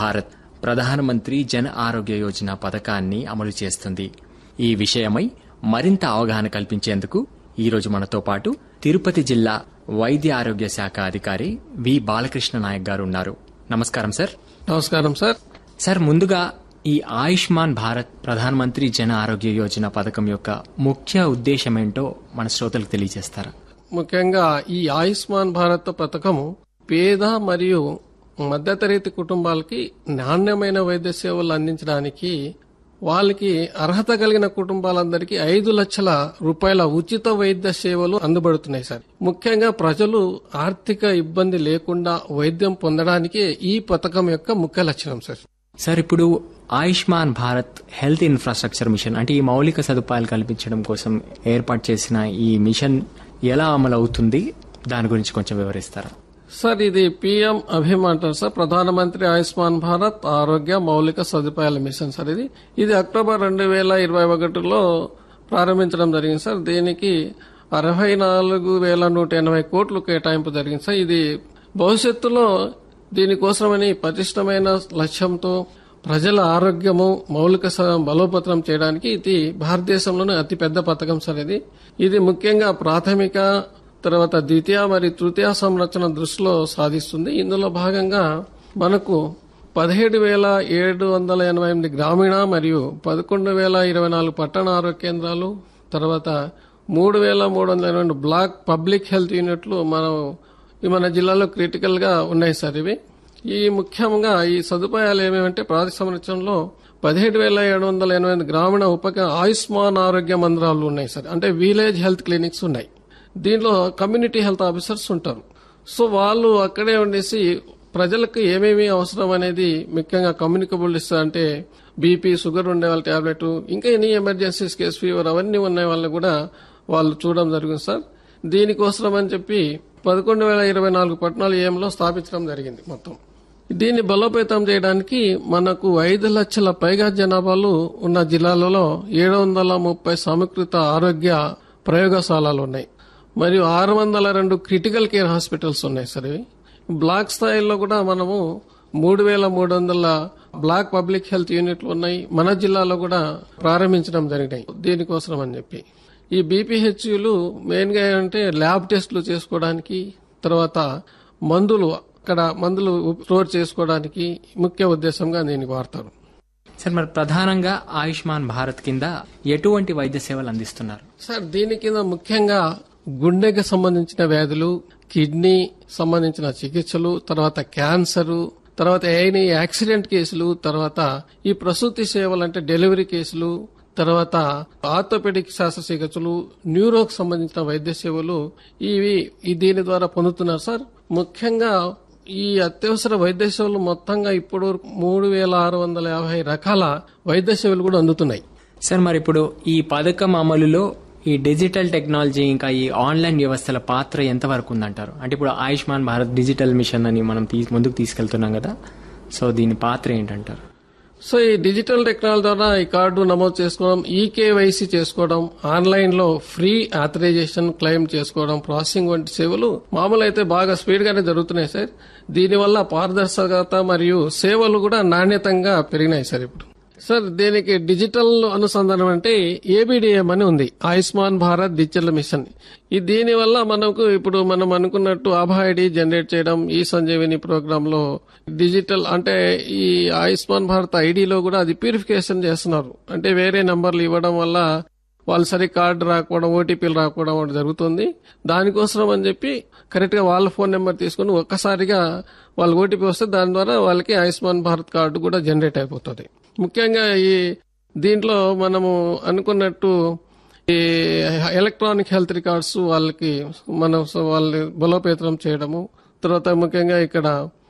భారత్ ప్రధానమంత్రి జన్ ఆరోగ్య యోజన పథకాన్ని అమలు చేస్తుంది ఈ విషయమై మరింత అవగాహన కల్పించేందుకు ఈరోజు మనతో పాటు తిరుపతి జిల్లా వైద్య ఆరోగ్య శాఖ అధికారి వి బాలకృష్ణ నాయక్ గారు ఉన్నారు నమస్కారం సార్ నమస్కారం సార్ సార్ ముందుగా ఈ ఆయుష్మాన్ భారత్ ప్రధానమంత్రి జన ఆరోగ్య యోజన పథకం యొక్క ముఖ్య ఉద్దేశం ఏంటో మన శ్రోతలకు తెలియజేస్తారా ముఖ్యంగా ఈ ఆయుష్మాన్ భారత్ పథకము పేద మరియు మధ్యతరగతి కుటుంబాలకి నాణ్యమైన వైద్య సేవలు అందించడానికి వాళ్ళకి అర్హత కలిగిన కుటుంబాలందరికీ ఐదు లక్షల రూపాయల ఉచిత వైద్య సేవలు అందుబడుతున్నాయి సార్ ముఖ్యంగా ప్రజలు ఆర్థిక ఇబ్బంది లేకుండా వైద్యం పొందడానికే ఈ పథకం యొక్క ముఖ్య లక్షణం సార్ సార్ ఇప్పుడు Ayushman Bharat health infrastructure mission అంటే ఈ మౌలిక సదుపాయాలు కల్పించడం కోసం ఏర్పాటు చేసిన ఈ మిషన్ ఎలా అమలు అవుతుంది దాని గురించి కొంచెం వివరిస్తారా సార్ ఇది పిఎం అభిమ్ అంటారు సార్ ప్రధానమంత్రి ఆయుష్మాన్ భారత్ ఆరోగ్య మౌలిక సదుపాయాల మిషన్ సార్ ఇది ఇది అక్టోబర్ రెండు వేల ఇరవై ఒకటిలో ప్రారంభించడం జరిగింది సార్ దీనికి అరవై నాలుగు వేల నూట ఎనభై కోట్లు కేటాయింపు జరిగింది సార్ ఇది భవిష్యత్తులో దీనికోసమని పటిష్టమైన లక్ష్యంతో ప్రజల ఆరోగ్యము మౌలిక స- బలోపేతం చేయడానికి ఇది భారతదేశంలోనే అతిపెద్ద పథకం సార్ ఇది ఇది ముఖ్యంగా ప్రాథమిక తర్వాత ద్వితీయ మరియు తృతీయ సంరక్షణ దృష్టిలో సాధిస్తుంది ఇందులో భాగంగా మనకు పదిహేడు వేల ఏడు వందల ఎనభై ఎనిమిది గ్రామీణ మరియు పదకొండు వేల ఇరవై నాలుగు పట్టణ ఆరోగ్య కేంద్రాలు తర్వాత మూడు వేల మూడు వందల ఎనభై రెండు బ్లాక్ పబ్లిక్ హెల్త్ యూనిట్లు మనం ఈ మన జిల్లాలో క్రిటికల్ గా ఉన్నాయి సార్ ఇవి ఈ ముఖ్యంగా ఈ సదుపాయాలు ఏమేమంటే ప్రాథమిక సంరక్షణలో పదిహేడు వేల ఏడు వందల ఎనభై ఎనిమిది గ్రామీణ ఉపక ఆయుష్మాన్ ఆరోగ్య మందిరాలు ఉన్నాయి సార్ అంటే విలేజ్ హెల్త్ క్లినిక్స్ ఉన్నాయి దీంట్లో కమ్యూనిటీ హెల్త్ ఆఫీసర్స్ ఉంటారు సో వాళ్ళు అక్కడే ఉండేసి ప్రజలకు ఏమేమి అవసరం అనేది ముఖ్యంగా కమ్యూనికబుల్ ఇస్తారు అంటే బీపీ షుగర్ ఉండే వాళ్ళ టాబ్లెట్ ఇంకా ఎన్ని ఎమర్జెన్సీస్ కేస్ ఫీవర్ అవన్నీ ఉన్న వాళ్ళని కూడా వాళ్ళు చూడడం జరిగింది సార్ దీనికోసం అని చెప్పి పదకొండు వేల ఇరవై నాలుగు పట్టణాలు ఏఎంలో స్థాపించడం జరిగింది మొత్తం దీన్ని బలోపేతం చేయడానికి మనకు ఐదు లక్షల పైగా జనాభాలు ఉన్న జిల్లాలలో ఏడు వందల ముప్పై సమీకృత ఆరోగ్య ప్రయోగశాలలు ఉన్నాయి మరియు ఆరు వందల రెండు క్రిటికల్ కేర్ హాస్పిటల్స్ ఉన్నాయి సార్ ఇవి బ్లాక్ స్థాయిలో కూడా మనము మూడు వేల మూడు వందల బ్లాక్ పబ్లిక్ హెల్త్ యూనిట్లు ఉన్నాయి మన జిల్లాలో కూడా ప్రారంభించడం జరిగినాయి దీనికోసం అని చెప్పి ఈ బీపీహెచ్యులు మెయిన్ గా ఏంటంటే ల్యాబ్ టెస్టులు చేసుకోవడానికి తర్వాత మందులు అక్కడ మందులు స్టోర్ చేసుకోవడానికి ముఖ్య ఉద్దేశంగా దీనికి వాడతారు సార్ మరి ప్రధానంగా ఆయుష్మాన్ భారత్ కింద ఎటువంటి వైద్య సేవలు అందిస్తున్నారు సార్ దీని కింద ముఖ్యంగా గుండెకి సంబంధించిన వ్యాధులు కిడ్నీ సంబంధించిన చికిత్సలు తర్వాత క్యాన్సర్ తర్వాత ఏని యాక్సిడెంట్ కేసులు తర్వాత ఈ ప్రసూతి సేవలు అంటే డెలివరీ కేసులు తర్వాత ఆర్థోపెడిక్ శస్త్రచికిత్సలు న్యూరోకి సంబంధించిన వైద్య సేవలు ఇవి ఈ దీని ద్వారా పొందుతున్నారు సార్ ముఖ్యంగా ఈ అత్యవసర వైద్య సేవలు మొత్తంగా ఇప్పుడు మూడు వేల ఆరు వందల యాభై రకాల వైద్య సేవలు కూడా అందుతున్నాయి సార్ మరి ఇప్పుడు ఈ పథకం అమలులో ఈ డిజిటల్ టెక్నాలజీ ఇంకా ఈ ఆన్లైన్ వ్యవస్థల పాత్ర ఎంతవరకు ఉందంటారు అంటే ఇప్పుడు ఆయుష్మాన్ భారత్ డిజిటల్ మిషన్ అని మనం తీ- ముందుకు తీసుకెళ్తున్నాం కదా సో దీని పాత్ర ఏంటంటారు సో ఈ డిజిటల్ టెక్నాలజీ ద్వారా ఈ కార్డు నమోదు చేసుకోవడం ఈకేవైసీ చేసుకోవడం ఆన్లైన్ లో ఫ్రీ ఆథరైజేషన్ క్లెయిమ్ చేసుకోవడం ప్రాసెసింగ్ వంటి సేవలు మామూలు అయితే బాగా స్పీడ్ గానే జరుగుతున్నాయి సార్ దీనివల్ల పారదర్శకత మరియు సేవలు కూడా నాణ్యతంగా పెరిగినాయి సార్ ఇప్పుడు సార్ దీనికి డిజిటల్ అనుసంధానం అంటే ఏబిడిఎం అని ఉంది ఆయుష్మాన్ భారత్ డిజిటల్ మిషన్ ఈ దీని వల్ల మనకు ఇప్పుడు మనం అనుకున్నట్టు ఆభా ఐడి జనరేట్ చేయడం ఈ సంజీవిని ప్రోగ్రామ్ లో డిజిటల్ అంటే ఈ ఆయుష్మాన్ భారత్ ఐడిలో కూడా అది ప్యూరిఫికేషన్ చేస్తున్నారు అంటే వేరే నంబర్లు ఇవ్వడం వల్ల వాళ్ళు సరి కార్డు రాకపోవడం ఓటీపీలు రాకపోవడం ఒకటి జరుగుతుంది దానికోసం అని చెప్పి కరెక్ట్ గా వాళ్ళ ఫోన్ నెంబర్ తీసుకుని ఒక్కసారిగా వాళ్ళకి ఓటీపీ వస్తే దాని ద్వారా వాళ్ళకి ఆయుష్మాన్ భారత్ కార్డు కూడా జనరేట్ అయిపోతుంది ముఖ్యంగా ఈ దీంట్లో మనము అనుకున్నట్టు ఈ ఎలక్ట్రానిక్ హెల్త్ రికార్డ్స్ వాళ్ళకి మనం సో వాళ్ళని బలోపేతం చేయడము తర్వాత ముఖ్యంగా ఇక్కడ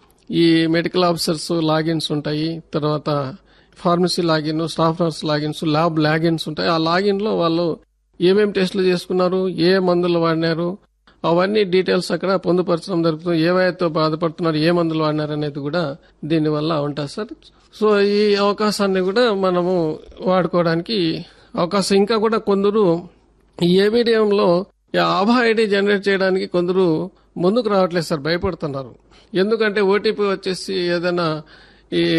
ఈ మెడికల్ ఆఫీసర్స్ లాగిన్స్ ఉంటాయి తర్వాత pharmacy login staff nurse logins lab logins ఉంటాయి ఆ లాగిన్ లో వాళ్ళు ఏమేమి టెస్టులు చేసుకున్నారు ఏ మందులు వాడినారు అవన్నీ డీటెయిల్స్ అక్కడ పొందుపరచడం జరుగుతుంది ఏవైతే బాధపడుతున్నారు ఏ మందులు వాడినారు అనేది కూడా దీనివల్ల ఉంటుంది సార్ సో ఈ అవకాశాన్ని కూడా మనము వాడుకోవడానికి అవకాశం ఇంకా కూడా కొందరు ఈ ఏబిడిఎంలో ఆభా ఐడి జనరేట్ చేయడానికి కొందరు ముందుకు రావట్లేదు సార్ భయపడుతున్నారు ఎందుకంటే ఓటీపీ వచ్చేసి ఏదైనా ఈ